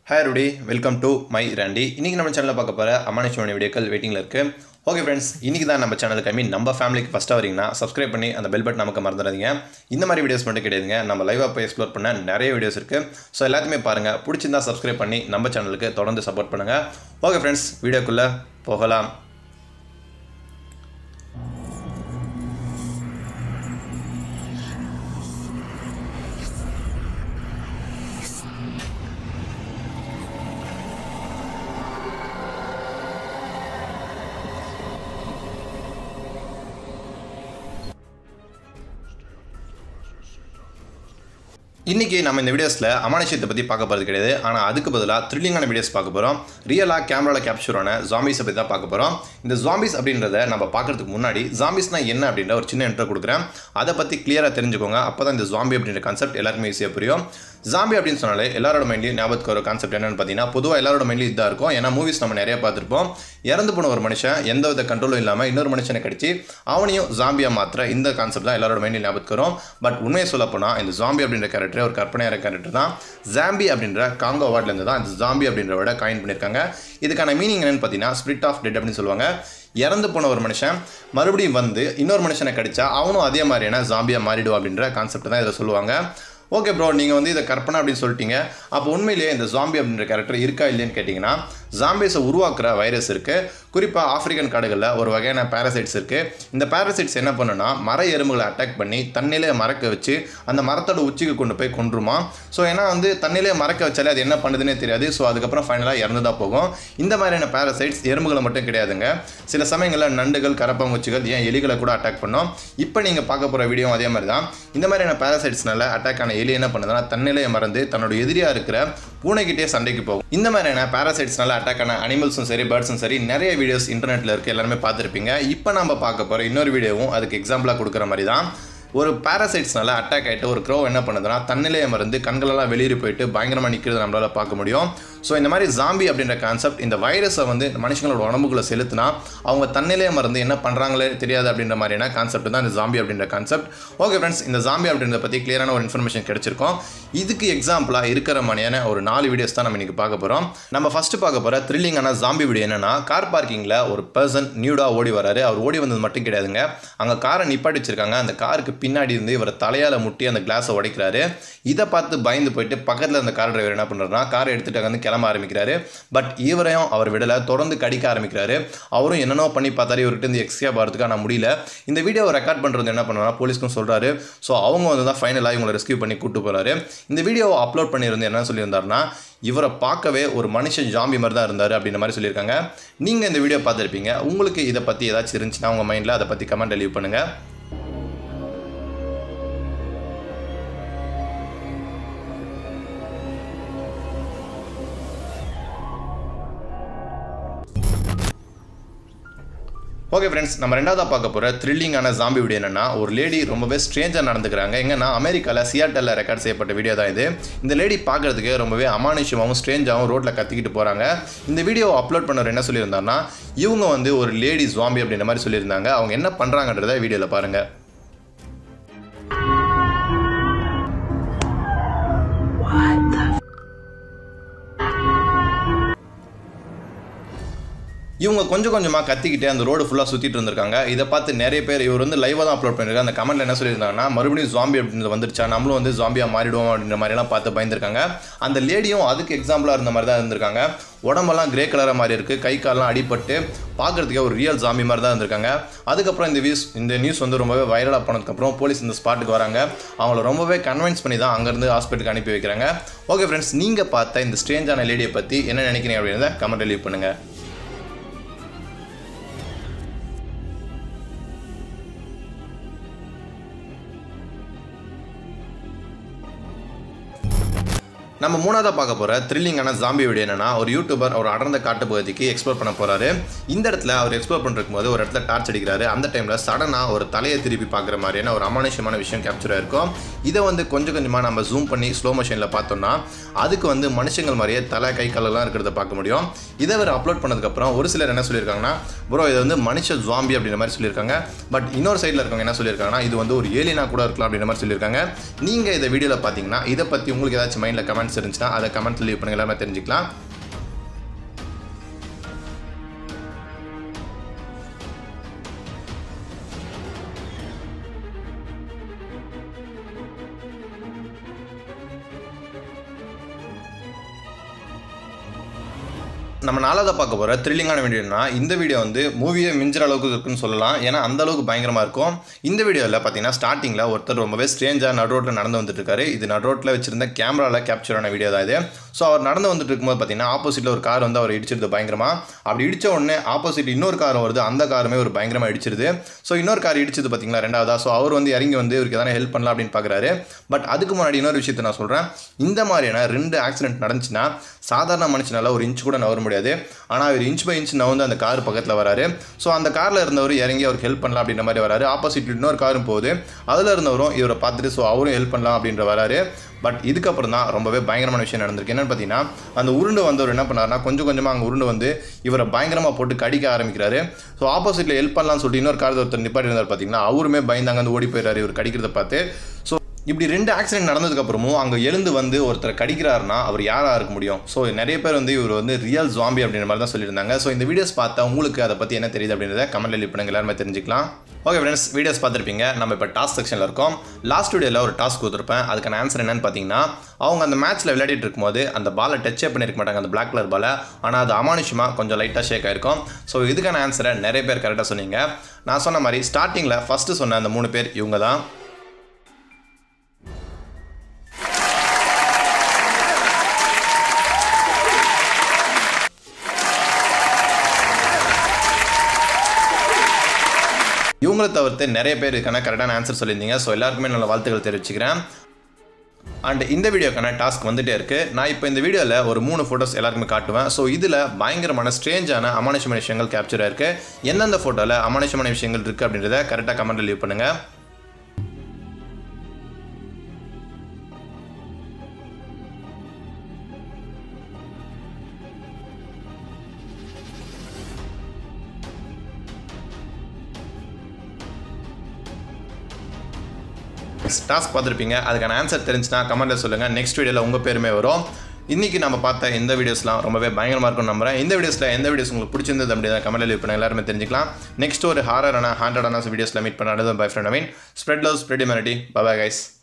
hi Rudy welcome to my Randy இன்றைக்கி நம்ம சேனலில் பார்க்க போகிற அமானுஷமான வீடியோக்கள் வெயிட்டிங்கில் இருக்குது ஓகே ஃப்ரெண்ட்ஸ் இன்றைக்கி தான் நம்ம சேனலுக்கு ஐ மீன் நம்ம ஃபேமிலிக்கு ஃபஸ்ட்டாக வரீங்கன்னா சப்ஸ்கிரைப் பண்ணி அந்த பெல் பட்டன் நமக்கு மறந்துடாதீங்க இந்த மாதிரி வீடியோஸ் மட்டும் கிடையாதுங்க நம்ம லைவாக போய் எக்ஸ்ப்ளோர் பண்ண நிறைய வீடியோஸ் இருக்குது ஸோ எல்லாத்தையுமே பாருங்கள் பிடிச்சிருந்தா சப்ஸ்கிரைப் பண்ணி நம்ம சேனலுக்கு தொடர்ந்து சப்போர்ட் பண்ணுங்கள் ஓகே ஃப்ரெண்ட்ஸ் வீடியோக்குள்ளே போகலாம் இன்றைக்கி நம்ம இந்த வீடியோஸில் அமானுஷத்தை பற்றி பார்க்க போகிறது கிடையாது ஆனால் அதுக்கு பதிலாக த்ரில்லிங்கான வீடியோஸ் பார்க்க போகிறோம் ரியலாக கேமராவில் கேப்சரான ஜாம்பிஸை பற்றி தான் பார்க்க போகிறோம் இந்த ஜாம்பிஸ் அப்படின்றத நம்ம பார்க்கறதுக்கு முன்னாடி ஜாம்பிஸ்னால் என்ன அப்படின்ற ஒரு சின்ன இன்ட்ரோ கொடுக்குறேன் அதை பற்றி கிளியராக தெரிஞ்சுக்கோங்க அப்போ தான் இந்த ஜாம்பி அப்படின்ற கான்செப்ட் எல்லாருமே ஈஸியாக புரியும் ஜாம்பி அப்படின்னு சொன்னாலே எல்லாரோட மைண்ட்லையும் ஞாபகத்துக்கு ஒரு கான்செப்ட் என்னன்னு பார்த்தீங்கன்னா பொதுவாக எல்லாரோட மைண்ட்லையும் இதாக இருக்கும் ஏன்னா மூவிஸ் நம்ம நிறைய பார்த்துருப்போம் இறந்து போன ஒரு மனுஷன் எந்த வித கண்ட்ரோலும் இல்லாமல் இன்னொரு மனுஷனை கடிச்சு அவனையும் ஜாம்பியாக மாத்திர இந்த கான்செப்ட் தான் எல்லாரோட மைண்ட்லையும் ஞாபகத்துக்கு வரும் பட் உண்மையை சொல்லப்போனால் இந்த ஜாம்பி அப்படின்ற கேரக்டர் ஒரு கற்பனையான கேரக்டர் தான் ஜாம்பி அப்படின்ற காங்கோ அவார்ட்லேருந்து தான் இந்த ஜாம்பி அப்படின்ற விட காயின் பண்ணியிருக்காங்க இதுக்கான மீனிங் என்னன்னு பார்த்தீங்கன்னா ஸ்பிரிட் ஆஃப் டெட் அப்படின்னு சொல்லுவாங்க இறந்து போன ஒரு மனுஷன் மறுபடியும் வந்து இன்னொரு மனுஷனை கடிச்சா அவனும் அதே மாதிரியான ஜாம்பியாக மாறிடுவோம் அப்படின்ற கான்செப்ட் தான் இதை சொல்லுவாங்க ஓகே ப்ரோ நீங்கள் வந்து இதை கற்பனை அப்படின்னு சொல்லிட்டீங்க அப்போ உண்மையிலேயே இந்த ஜாம்பி அப்படின்ற கேரக்டர் இருக்கா இல்லைன்னு கேட்டிங்கன்னா ஜாம்பிஸை உருவாக்குற வைரஸ் இருக்குது குறிப்பாக ஆப்பிரிக்கன் காடுகளில் ஒரு வகையான பேரசைட்ஸ் இருக்குது இந்த பேரசைட்ஸ் என்ன பண்ணுன்னா மர எறும்புகளை அட்டாக் பண்ணி தண்ணியிலே மறக்க வச்சு அந்த மரத்தோட உச்சிக்கு கொண்டு போய் கொன்றுமா ஸோ ஏன்னா வந்து தண்ணியிலே மறக்க வச்சாலே அது என்ன பண்ணுதுன்னே தெரியாது ஸோ அதுக்கப்புறம் ஃபைனலாக இறந்து தான் போகும் இந்த மாதிரியான பேரசைட்ஸ் எறும்புகளை மட்டும் கிடையாதுங்க சில சமயங்களில் நண்டுகள் கரப்பாம்பூச்சிகள் ஏன் எலிகளை கூட அட்டாக் பண்ணோம் இப்போ நீங்கள் பார்க்க போகிற வீடியோ அதே மாதிரி தான் இந்த மாதிரியான பேரசைட்ஸ்னால அட்டாக் ஆன எலி என்ன பண்ணுதுன்னா தன்னிலையை மறந்து தன்னோட எதிரியாக இருக்கிற பூனைக்கிட்டே சண்டைக்கு போகும் இந்த மாதிரியான பேரசைட்ஸ்னால அட்டாக் ஆன அனிமல்ஸும் சரி பேர்ட்ஸும் சரி நிறைய வீடியோஸ் இன்டர்நெட்டில் இருக்குது எல்லாருமே பார்த்துருப்பீங்க இப்போ நம்ம பார்க்க போகிற இன்னொரு வீடியோவும் அதுக்கு எக்ஸாம்பிளாக கொடுக்குற மாதிரி தான் ஒரு பேரசைட்ஸ்னால அட்டாக் ஆகிட்டு ஒரு க்ரோ என்ன பண்ணுதுன்னா தன்னிலையை மறந்து கண்களெல்லாம் வெளியே போயிட்டு பயங்கரமாக நிற்கிறது நம்மளால் பார்க்க முடியும் ஸோ இந்த மாதிரி ஜாம்பி அப்படின்ற கான்செப்ட் இந்த வைரஸை வந்து மனுஷங்களோட உடம்புக்குள்ளே செலுத்தினா அவங்க தன்னிலையை மறந்து என்ன பண்ணுறாங்களே தெரியாது அப்படின்ற மாதிரியான கான்செப்ட் தான் இந்த ஜாம்பி அப்படின்ற கான்செப்ட் ஓகே ஃப்ரெண்ட்ஸ் இந்த ஜாம்பி அப்படின்றத பற்றி கிளியரான ஒரு இன்ஃபர்மேஷன் கிடைச்சிருக்கோம் இதுக்கு எக்ஸாம்பிளாக இருக்கிற மாதிரியான ஒரு நாலு வீடியோஸ் தான் நம்ம இன்றைக்கி பார்க்க போகிறோம் நம்ம ஃபஸ்ட்டு பார்க்க போகிற த்ரில்லிங்கான ஜாம்பி வீடியோ என்னன்னா கார் பார்க்கிங்கில் ஒரு பர்சன் நியூடாக ஓடி வராரு அவர் ஓடி வந்தது மட்டும் கிடையாதுங்க அங்கே காரை நிப்பாட்டி வச்சிருக்காங்க அந்த காருக்கு பின்னாடி இருந்து இவர் தலையால் முட்டி அந்த கிளாஸை உடைக்கிறாரு இதை பார்த்து பயந்து போயிட்டு பக்கத்தில் அந்த கார் டிரைவர் என்ன பண்ணுறாருனா காரை எடுத்துகிட்டு வந்து கிளம்ப ஆரம்பிக்கிறாரு பட் இவரையும் அவர் விடலை தொடர்ந்து கடிக்க ஆரம்பிக்கிறாரு அவரும் என்னென்னோ பண்ணி பார்த்தாரு இவர்கிட்ட இருந்து எக்ஸ்ட்ரா போகிறதுக்கான முடியல இந்த வீடியோவை ரெக்கார்ட் பண்ணுறது என்ன பண்ணுறாரு போலீஸ்க்கும் சொல்கிறாரு ஸோ அவங்க வந்து தான் ஃபைனலாக இவங்களை ரெஸ்கியூ பண்ணி கூட்டு போகிறாரு இந்த வீடியோவை அப்லோட் பண்ணியிருந்து என்ன சொல்லியிருந்தாருன்னா இவரை பார்க்கவே ஒரு மனுஷன் ஜாம்பி மாதிரி தான் இருந்தார் அப்படின்ற மாதிரி சொல்லியிருக்காங்க நீங்கள் இந்த வீடியோ பார்த்துருப்பீங்க உங்களுக்கு இதை பற்றி ஏதாச்சும் இருந்துச்சுன்னா உங்கள் மைண்டில் அதை பற்றி கமெண்ட் லீவ் பண்ணுங்கள் ஓகே ஃப்ரெண்ட்ஸ் நம்ம ரெண்டாவதாக பார்க்க போகிற த்ரில்லிங்கான ஜாம்பி வீடியோ என்னன்னா ஒரு லேடி ரொம்பவே ஸ்ட்ரேஞ்சாக நடந்துக்கிறாங்க எங்கன்னா அமெரிக்காவில் சியாட்டலில் ரெக்கார்ட் செய்யப்பட்ட வீடியோ தான் இது இந்த லேடி பார்க்குறதுக்கு ரொம்பவே அமானுஷமாகவும் ஸ்ட்ரேஞ்சாகவும் ரோட்டில் கத்திக்கிட்டு போகிறாங்க இந்த வீடியோ அப்லோட் பண்ணவர் என்ன சொல்லியிருந்தாருன்னா இவங்க வந்து ஒரு லேடி ஜாம்பி அப்படின்ற மாதிரி சொல்லியிருந்தாங்க அவங்க என்ன பண்ணுறாங்கன்றத வீடியோவில் பாருங்கள் இவங்க கொஞ்சம் கொஞ்சமாக கத்திக்கிட்டு அந்த ரோடு ஃபுல்லாக சுற்றிட்டு இருந்திருக்காங்க இதை பார்த்து நிறைய பேர் இவர் வந்து லைவாக தான் அப்லோட் பண்ணியிருக்காங்க அந்த கமெண்ட்டில் என்ன சொல்லியிருந்தாங்கன்னா மறுபடியும் ஜாம்பி அப்படின்றது வந்துருச்சா நம்மளும் வந்து ஜாம்பியாக மாறிடுவோம் அப்படின்ற மாதிரிலாம் பார்த்து பயந்துருக்காங்க அந்த லேடியும் அதுக்கு எக்ஸாம்பிளாக இருந்த மாதிரி தான் இருந்திருக்காங்க உடம்பெல்லாம் கிரே கலராக மாதிரி இருக்குது கை கால்லாம் அடிபட்டு பார்க்குறதுக்கே ஒரு ரியல் ஜாம்பி மாதிரி தான் இருந்திருக்காங்க அதுக்கப்புறம் இந்த வியூஸ் இந்த நியூஸ் வந்து ரொம்பவே வைரலாக போனதுக்கப்புறம் போலீஸ் இந்த ஸ்பாட்டுக்கு வராங்க அவங்கள ரொம்பவே கன்வின்ஸ் பண்ணி தான் அங்கேருந்து ஹாஸ்பிட்டலுக்கு அனுப்பி வைக்கிறாங்க ஓகே ஃப்ரெண்ட்ஸ் நீங்கள் பார்த்த இந்த ஸ்ட்ரேஞ்சான லேடியை பற்றி என்ன நினைக்கிறீங்க அப்படின்றத கமெண்ட் லீவ் பண்ணுங்கள் நம்ம மூணாவதாக பார்க்க போகிற த்ரில்லிங்கான ஜாம்பி வீடியோ என்னன்னா ஒரு யூடியூபர் ஒரு அடர்ந்த காட்டு பகுதிக்கு எக்ஸ்ப்ளோர் பண்ண போகிறாரு இந்த இடத்துல அவர் எக்ஸ்ப்ளோர் பண்ணிருக்கும் போது ஒரு இடத்துல டார்ச் அடிக்கிறாரு அந்த டைமில் சடனாக ஒரு தலையை திருப்பி பார்க்குற மாதிரியான ஒரு அமானுஷமான விஷயம் கேப்சர் ஆயிருக்கும் இதை வந்து கொஞ்சம் கொஞ்சமாக நம்ம ஜூம் பண்ணி ஸ்லோ மோஷனில் பார்த்தோம்னா அதுக்கு வந்து மனுஷங்கள் மாதிரியே தலை கை காலெல்லாம் இருக்கிறத பார்க்க முடியும் இதை அவர் அப்லோட் பண்ணதுக்கப்புறம் ஒரு சிலர் என்ன சொல்லியிருக்காங்கன்னா ப்ரோ இது வந்து மனுஷ ஜாம்பி அப்படின்ற மாதிரி சொல்லியிருக்காங்க பட் இன்னொரு சைடில் இருக்கவங்க என்ன சொல்லியிருக்காங்கன்னா இது வந்து ஒரு ஏலியனா கூட இருக்கலாம் அப்படின்ற மாதிரி சொல்லியிருக்காங்க நீங்கள் இதை வீடியோவில் பார்த்தீங்கன்னா இதை பற்றி உங்களுக்கு ஏதாச்சும் மைண்டில் கமெண்ட்ஸ் கமெண்ட்ஸ் இருந்துச்சுன்னா அதை கமெண்ட்ஸ் லீவ் பண்ணுங்க எல்லாமே தெரிஞ்சுக்கலாம் நம்ம நாலாவது பார்க்க போகிற த்ரில்லிங்கான வீடியோனா இந்த வீடியோ வந்து மூவியை மிஞ்சுற அளவுக்கு இருக்குன்னு சொல்லலாம் ஏன்னா அந்த அளவுக்கு பயங்கரமாக இருக்கும் இந்த வீடியோவில் பார்த்தீங்கன்னா ஸ்டார்டிங்கில் ஒருத்தர் ரொம்பவே ஸ்ட்ரேஞ்சாக நடு ரோட்டில் நடந்து வந்துட்டு இருக்காரு இது நடு ரோட்டில் வச்சிருந்த கேமராவில் கேப்சர் ஆன வீடியோ தான் இது ஸோ அவர் நடந்து வந்துட்டு இருக்கும்போது பார்த்தீங்கன்னா ஆப்போசிட்டில் ஒரு கார் வந்து அவர் இடிச்சிருது பயங்கரமாக அப்படி இடிச்ச உடனே ஆப்போசிட் இன்னொரு கார் வருது அந்த காருமே ஒரு பயங்கரமாக இடிச்சிருது ஸோ இன்னொரு கார் இடிச்சது பார்த்தீங்களா ரெண்டாவதா ஸோ அவர் வந்து இறங்கி வந்து இவருக்கு எதனா ஹெல்ப் பண்ணலாம் அப்படின்னு பார்க்குறாரு பட் அதுக்கு முன்னாடி இன்னொரு விஷயத்தை நான் சொல்கிறேன் இந்த மாதிரியான ரெண்டு ஆக்சிடென்ட் நடந்துச்சுன்னா சாதாரண மனுஷனால ஒரு இன்ச் கூட நவர முடியாது ஆனால் அவர் இன்ச் பை இன்ச் நவந்து அந்த கார் பக்கத்தில் வராரு ஸோ அந்த காரில் இருந்தவர் இறங்கி அவருக்கு ஹெல்ப் பண்ணலாம் அப்படின்ற மாதிரி வராரு ஆப்போசிட் இன்னொரு காரும் போகுது அதில் இருந்தவரும் இவரை பார்த்துட்டு ஸோ அவரும் ஹெல்ப் பண்ணலாம் அப்படின்ற வராரு பட் இதுக்கப்புறம் தான் ரொம்பவே பயங்கரமான விஷயம் நடந்திருக்கு என்னன்னு பார்த்தீங்கன்னா அந்த உருண்டு வந்தவர் என்ன பண்ணாருன்னா கொஞ்சம் கொஞ்சமாக அங்கே உருண்டு வந்து இவரை பயங்கரமாக போட்டு கடிக்க ஆரம்பிக்கிறாரு ஸோ ஆப்போசிட்டில் ஹெல்ப் பண்ணலாம்னு சொல்லிட்டு இன்னொரு கார் ஒருத்தர் நிப்பாட்டி இருந்தார் பார்த்தீங்கன்னா அவருமே பயந்தாங்க வந்து ஓடி போயிடுறாரு இவர் கடிக்கிறத பார்த்து ஸோ இப்படி ரெண்டு ஆக்சிடென்ட் நடந்ததுக்கப்புறமும் அங்கே எழுந்து வந்து ஒருத்தர் கடிக்கிறாருன்னா அவர் யாராக இருக்க முடியும் ஸோ நிறைய பேர் வந்து இவர் வந்து ரியல் ஜாம்பி அப்படின்ற மாதிரி தான் சொல்லியிருந்தாங்க ஸோ இந்த வீடியோஸ் பார்த்தா உங்களுக்கு அதை பற்றி என்ன தெரியுது அப்படின்றத கமெண்ட்ல லீவ் பண்ணுங்க எல்லாருமே தெரிஞ்சுக்கலாம் ஓகே ஃப்ரெண்ட்ஸ் வீடியோஸ் பார்த்துருப்பீங்க நம்ம இப்போ டாஸ்க் செக்ஷனில் இருக்கோம் லாஸ்ட் வீடியோவில் ஒரு டாஸ்க் கொடுத்துருப்பேன் அதுக்கான ஆன்சர் என்னன்னு பார்த்தீங்கன்னா அவங்க அந்த மேட்ச்சில் விளையாடிட்டு இருக்கும்போது அந்த பாலை டச்சே பண்ணியிருக்க மாட்டாங்க அந்த பிளாக் கலர் பாலை ஆனால் அது அமானுஷமாக கொஞ்சம் லைட்டாக ஷேக் ஆயிருக்கும் ஸோ இதுக்கான ஆன்சரை நிறைய பேர் கரெக்டாக சொன்னீங்க நான் சொன்ன மாதிரி ஸ்டார்டிங்கில் ஃபஸ்ட்டு சொன்ன அந்த மூணு பேர் இவங்க தான் இவங்களை தவிர்த்து நிறைய பேர் இதுக்கான கரெக்டான ஆன்சர் சொல்லியிருந்தீங்க ஸோ எல்லாருக்குமே நல்ல வாழ்த்துக்கள் தெரிவிச்சுக்கிறேன் அண்ட் இந்த வீடியோக்கான டாஸ்க் வந்துட்டே இருக்குது நான் இப்போ இந்த வீடியோவில் ஒரு மூணு ஃபோட்டோஸ் எல்லாருக்குமே காட்டுவேன் ஸோ இதில் பயங்கரமான ஸ்ட்ரேஞ்சான அமானுஷமான விஷயங்கள் கேப்சர் ஆயிருக்கு எந்தெந்த ஃபோட்டோவில் அமானுஷமான விஷயங்கள் இருக்குது அப்படின்றத கரெக்டாக கமெண்ட்டில் லீவ் பண்ணுங்கள் டாஸ்க் பார்த்துருப்பீங்க அதுக்கான ஆன்சர் தெரிஞ்சுன்னா கமெண்ட்டில் சொல்லுங்கள் நெக்ஸ்ட் வீடியோவில் உங்கள் பேருமே வரும் இன்றைக்கி நம்ம பார்த்த இந்த வீடியோஸ்லாம் ரொம்பவே பயங்கரமாக இருக்கும்னு நம்புறேன் இந்த வீடியோஸில் எந்த வீடியோஸ் உங்களுக்கு பிடிச்சிருந்தது அப்படின்றத கமெண்ட்டில் லீவ் பண்ண எல்லாருமே தெரிஞ்சுக்கலாம் நெக்ஸ்ட் ஒரு ஹாரரான ஹண்ட்ரடான வீடியோஸில் மீட் பண்ண bye friend I mean spread love spread humanity bye bye guys